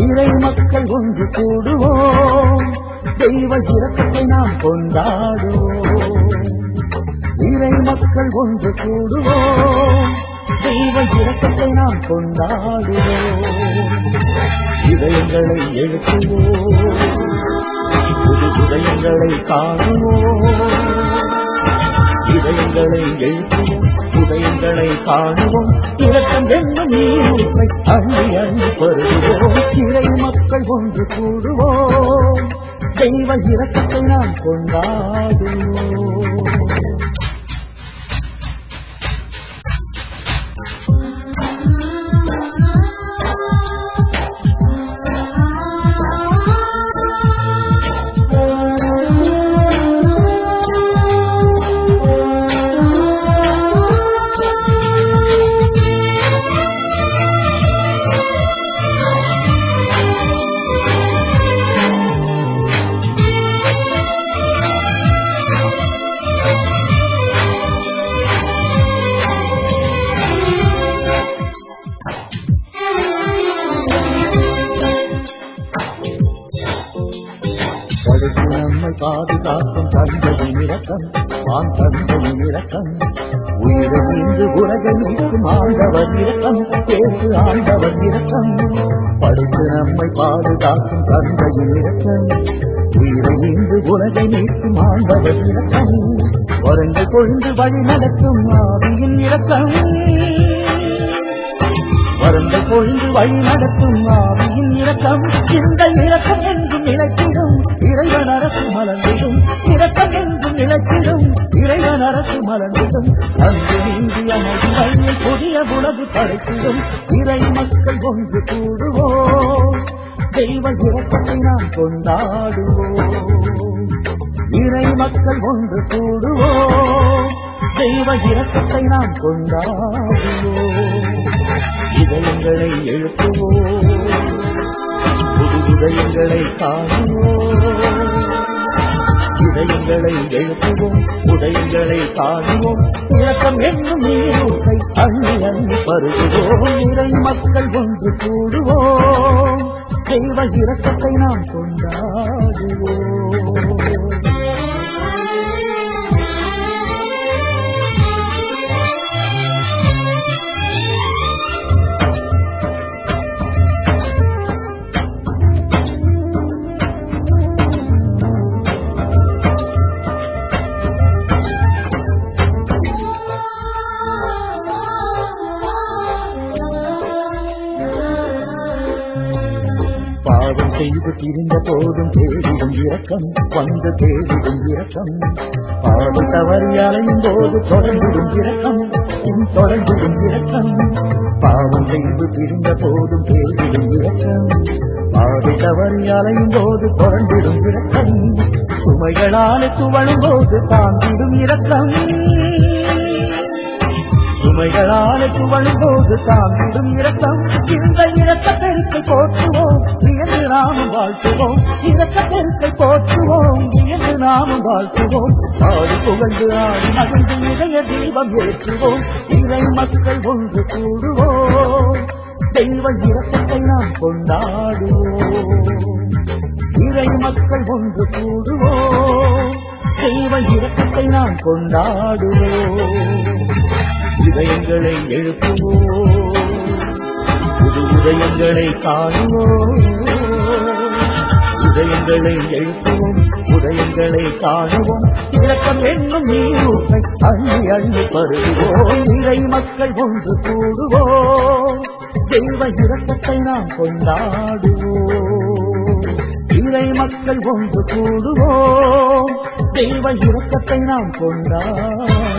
இறை மக்கள் ஒன்று கூடுவோம் தெய்வ இரக்கத்தை நாம் கொண்டாடுவோம் இறை மக்கள் ஒன்று கூடுவோம் தெய்வ இரக்கத்தை நாம் கொண்டாடுவோம் இதயங்களை எழுப்புவோம் புது இதயங்களை காணுவோம் இதயங்களை எழுப்புவோம் இதயங்களை காணுவோம் இரக்கம் என்னும் நீரை அள்ளி அள்ளி பருகுவோம் இறை மக்கள் ஒன்று கூடுவோம் தெய்வ இரக்கத்தை நாம் கொண்டாடுவோம் தடுத்து நம்மை பாதுகாக்கும் தந்தையின் இரக்கம் ஆண் தந்தையின் இரக்கம் உயிரை நீந்து உலகை நீக்கும் ஆண்டவர் இரக்கம் பேசு ஆண்டவர் இரக்கம் படுத்து நம்மை பாதுகாக்கும் தந்தையின் இரக்கம் உயிரை நீந்து உலகை நீக்கும் ஆண்டவர் இரக்கம் வரங்கள் கொழுந்து வழி நடத்தும் ஆவியின் இரக்கம் வரங்கள் பொழுது வழி நடத்தும் ஆவியின் இரக்கம் இந்த இரக்கம் என்றும் நிலைத்திடும் இறைவன் அரசு மலர்ந்திடும் இரக்கம் என்றும் நிலைத்திடும் இறைவன் அரசு மலர்ந்திடும் அங்கு நீந்தி அமைதி வழியில் புதிய உலகு படைத்திடும் இறை மக்கள் ஒன்று கூடுவோம் தெய்வ இரக்கத்தை நாம் கொண்டாடுவோம் இறை மக்கள் ஒன்று கூடுவோம் தெய்வ இரக்கத்தை நாம் கொண்டாடுவோம் இதயங்களை எழுப்புவோம் புது இதயங்களை காணுவோம் இதயங்களை எழுப்புவோம் உதயங்களை காணுவோம் இலக்கம் என்னும் நீரூட்டை அள்ளி அள்ளி பருகுவோம் இறை மக்கள் ஒன்று கூடுவோம் தெய்வ இரக்கத்தை நாம் கொண்டாடுவோம் பாவம் செய்து திரிந்த போதும் தேடிடும் இரக்கம் வந்து தேடிடும் இரக்கம் பாவம் தவறி அலையும் போது தொடர்ந்திடும் இரக்கம் பின் தொடர்ந்திடும் இரக்கம் பாவம் செய்து திரிந்த போதும் தேடிடும் இரக்கம் பாதை தவறி அலையும் போது தொடர்ந்திடும் இரக்கம் சுமைகளால் துவழும் போது தாங்கிடும் இரக்கம் சுமைகளால் துவழும் போது தாங்கிடும் இரக்கம் இந்த இரக்க பெருக்கை போற்றுவோம் வியந்து நாமும் வாழ்த்துவோம் இரக்க பெருக்கை போற்றுவோம் வியந்து நாமும் வாழ்த்துவோம் ஆடி புகழ்ந்து ஆடி மகிழ்ந்து இதய தீபம் ஏற்றுவோம் இறை மக்கள் ஒன்று கூடுவோம் தெய்வ இரக்கத்தை நாம் கொண்டாடுவோம் இறை மக்கள் ஒன்று கூடுவோம் தெய்வ இரக்கத்தை நாம் கொண்டாடுவோம் இதயங்களை எழுப்புவோம் புது உதயங்களை காணுவோம் இதயங்களை எழுப்புவோம் உதயங்களை காணுவோம் இலக்கம் என்னும் நீரூட்டை அள்ளி அள்ளி பருகுவோம் இறை மக்கள் ஒன்று கூடுவோம் தெய்வ இரக்கத்தை நாம் கொண்டாடுவோம் இறை மக்கள் ஒன்று கூடுவோம் தெய்வ இரக்கத்தை நாம் கொண்டாடுவோம்